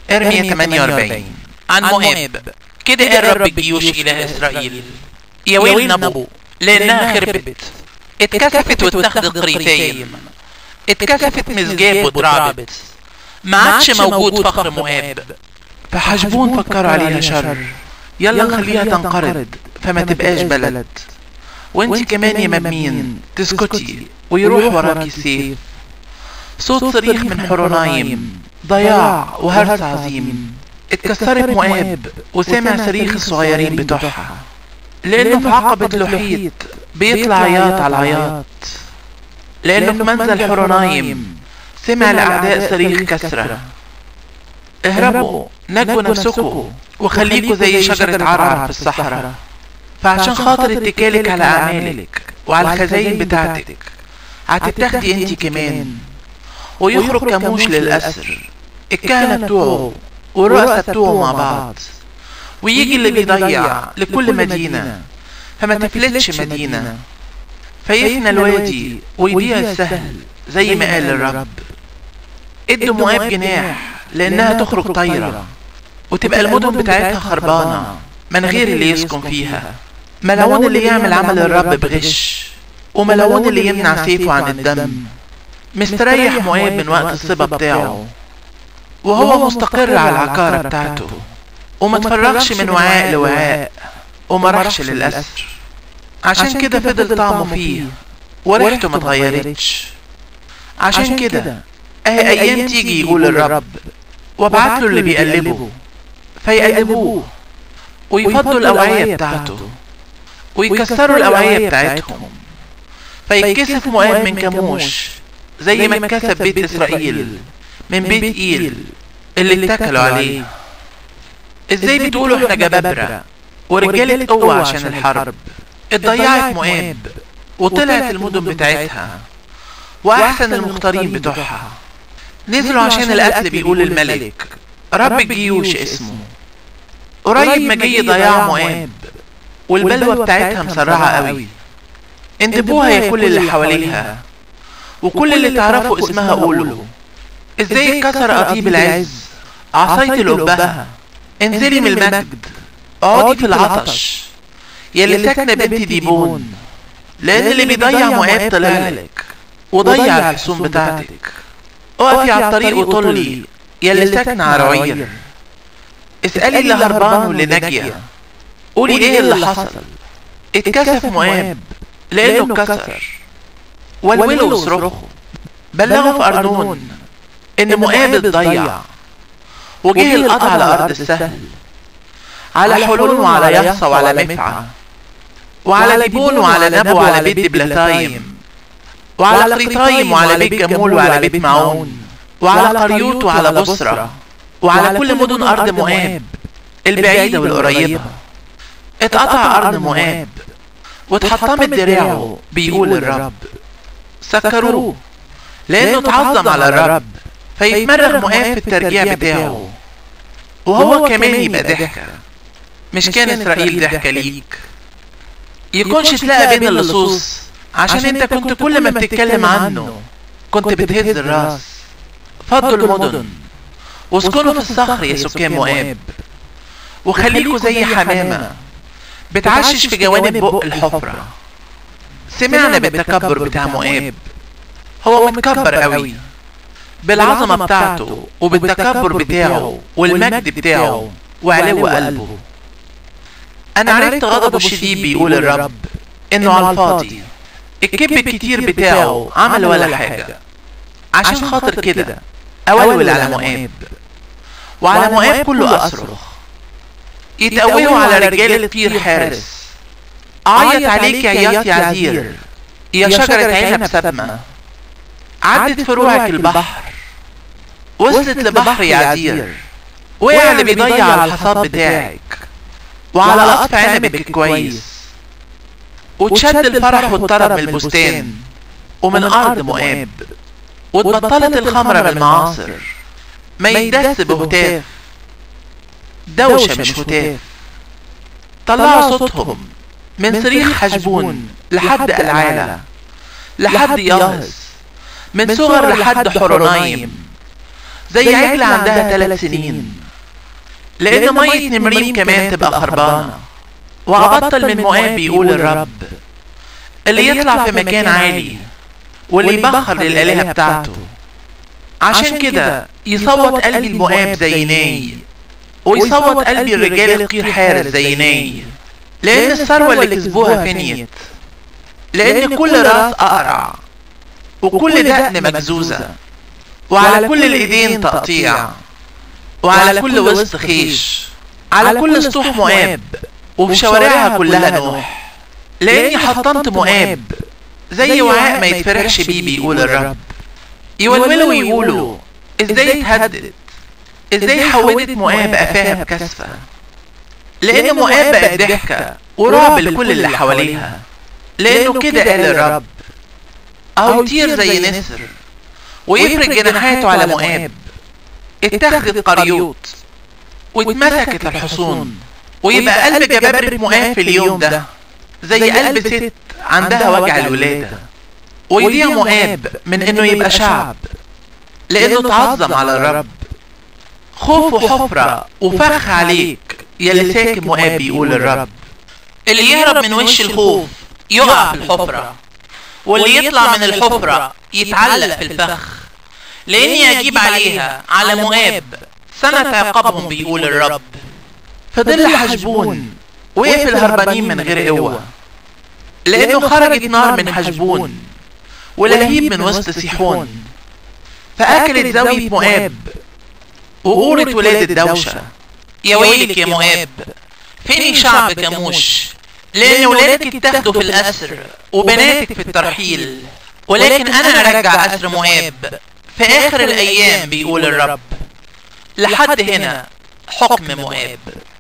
ارميا 48 عن مؤاب كده قال رب الجيوش إله إسرائيل يا ويل نبو لأنها خربت اتكسفت واتخذت قريتايم اتكسفت مزجاب واترعبت ما عادش موجود فخر مؤاب فحجبون فكروا عليها شر يلا نخليها تنقرض فما تبقاش بلد وانت كمان يا ممين تسكتي ويروح وراكي السيف صوت صريخ من حرونايم ضياع وهرس عظيم اتكسرت مؤاب وسمع صريخ الصغيرين بتوعها لانه في عقبة لحيط بيطلع عياط على عياط لانه في منزل حرونايم سمع الاعداء صريخ كسرة اهربوا نجوا نفسكم وخليكوا زي شجرة عرعر في الصحراء فعشان خاطر اتكالك على اعمالك وعلى الخزاين بتاعتك هتتاخدي انت كمان ويخرج كاموش للأسر الكهنة بتوعه والرؤساء بتوعه مع بعض ويجي اللي بيضيع لكل مدينة فما تفلتش مدينة فيفنى الوادي ويضيع السهل زي ما قال الرب ادوا مؤاب جناح لانها تخرج طايرة وتبقى المدن بتاعتها خربانة من غير اللي يسكن فيها ملعون اللي يعمل عمل الرب بغش وملعون اللي يمنع سيفه عن الدم مستريح مؤاب من وقت الصبا بتاعه وهو مستقر على العكارة بتاعته وما تفرغش من وعاء لوعاء وما راحش للأسر عشان كده فضل طعمه فيه وريحته ما اتغيرتش عشان كده اهي ايام تيجي يقول الرب وابعت له اللي بيقلبه فيقلبوه ويفضوا الاوعية بتاعته ويكسروا الاوعية بتاعتهم فيتكسف مؤاب من كاموش زي ما اتكسف بيت اسرائيل من بيت ايل اللي اتكلوا عليه ازاي بتقولوا احنا جبابرة ورجالة قوة عشان الحرب اتضيعت مؤاب وطلعت المدن بتاعتها واحسن المختارين بتوعها نزلوا عشان القتل بيقول الملك رب الجيوش اسمه قريب ما جه ضياع مؤاب والبلوى بتاعتها مسرعة قوي انتبوها يا كل اللي حواليها وكل اللي تعرفوا اسمها قولوا ازاي اتكسر قضيب العز عصاية القبها انزلي من المجد اقعدي في العطش يا اللي ساكنة بنت ديبون لان اللي بيضيع مؤاب طلع لك وضيع الحصون بتاعتك اقفي على الطريق وطلي يا اللي ساكنة على رعير اسألي اللي هربان واللي ناجية قولي ايه اللي حصل اتكسف مؤاب لانه اتكسر والولوا وصرخوا بلغوا في أرنون إن مؤاب اتضيع وجه القطع على أرض السهل على حلول وعلى يحصى وعلى مفعى وعلى ليبون وعلى نبو وعلى بيت بلاتايم وعلى قريطايم وعلى بيت جمول وعلى بيت معون وعلى قريوت وعلى بصرة وعلى كل مدن أرض مؤاب البعيدة والقريبة اتقطع أرض مؤاب واتحطمت دراعه بيقول الرب سكروه لانه اتعظم على الرب فيتمرغ مؤاب في الترجيع بتاعه وهو كمان يبقى ضحكة مش كان اسرائيل ضحكة ليك يكونش تلاقى بين اللصوص عشان انت كنت كل ما بتتكلم عنه كنت بتهز الراس فضوا المدن واسكنوا في الصخر يا سكان مؤاب وخليكوا زي حمامة بتعشش في جوانب بق الحفرة سمعنا بالتكبر بتاع مؤاب هو متكبر قوي بالعظمة بتاعته وبالتكبر بتاعه والمجد بتاعه وعلو قلبه انا عرفت غضبه الشديد بيقول الرب انه على الفاضي الكب الكتير بتاعه عمل ولا حاجة عشان خاطر كده اولول على مؤاب وعلى مؤاب كله اصرخ يتقويوا على رجال طير حارس أعيط عليك يا عياط يا عزير يا شجرة عنب سبمة عدت فروعك البحر وصلت لبحر يا عزير وقع اللي بيضيع على الحصاد بتاعك وعلى قطف عنبك كويس وتشد الفرح والطرب من البستان ومن أرض مؤاب واتبطلت الخمرة بالمعاصر ما يدس بهتاف دوشة مش هتاف طلعوا صوتهم من صريخ حجبون لحد العالة لحد ياهز من صغر لحد حرونايم زي عجلة عندها ثلاث سنين لأن مية نمرين كمان تبقى خربانة وأبطل من مؤاب بيقول الرب اللي يطلع في مكان عالي واللي يبخر للآلهة بتاعته عشان كده يصوت قلبي المؤاب زي ناي ويصوت قلبي الرجال القير حارس زي ناي لأن الثروة اللي كسبوها فنيت لأن كل راس أقرع وكل دقن مجزوزة وعلى كل الإيدين تقطيع وعلى كل وسط خيش على كل سطوح مؤاب وفي شوارعها كلها نوح لأني حطمت مؤاب زي وعاء ما يتفرحش بيه بيقول الرب يولولوا ويقولوا ازاي اتهدت ازاي حودت مؤاب قفاها بكسفة لأن مؤاب بقت ضحكة ورعب لكل اللي حواليها لأنه كده قال الرب أو يطير زي نسر ويفرد جناحاته على مؤاب اتخذت قريوط واتمسكت الحصون ويبقى قلب جبابرة مؤاب في اليوم ده زي قلب ست عندها وجع الولادة ويضيع مؤاب من انه يبقى شعب لانه تعظم على الرب خوف وحفرة وفخ عليك يا اللي ساكن مؤاب بيقول الرب اللي يهرب من وش الخوف يقع في الحفرة واللي يطلع من الحفرة يتعلق في الفخ لاني اجيب عليها على مؤاب سنة عقابهم بيقول الرب فضل حجبون وقف الهربانين من غير قوة لأنه خرجت نار من حجبون ولهيب من وسط سيحون فأكلت زاوية مؤاب وقورت ولاد الدوشة يا ويلك يا مؤاب فين شعب كموش لأن ولادك اتاخدوا في الأسر وبناتك في الترحيل ولكن أنا أرجع أسر مؤاب في آخر الأيام بيقول الرب لحد هنا حكم مؤاب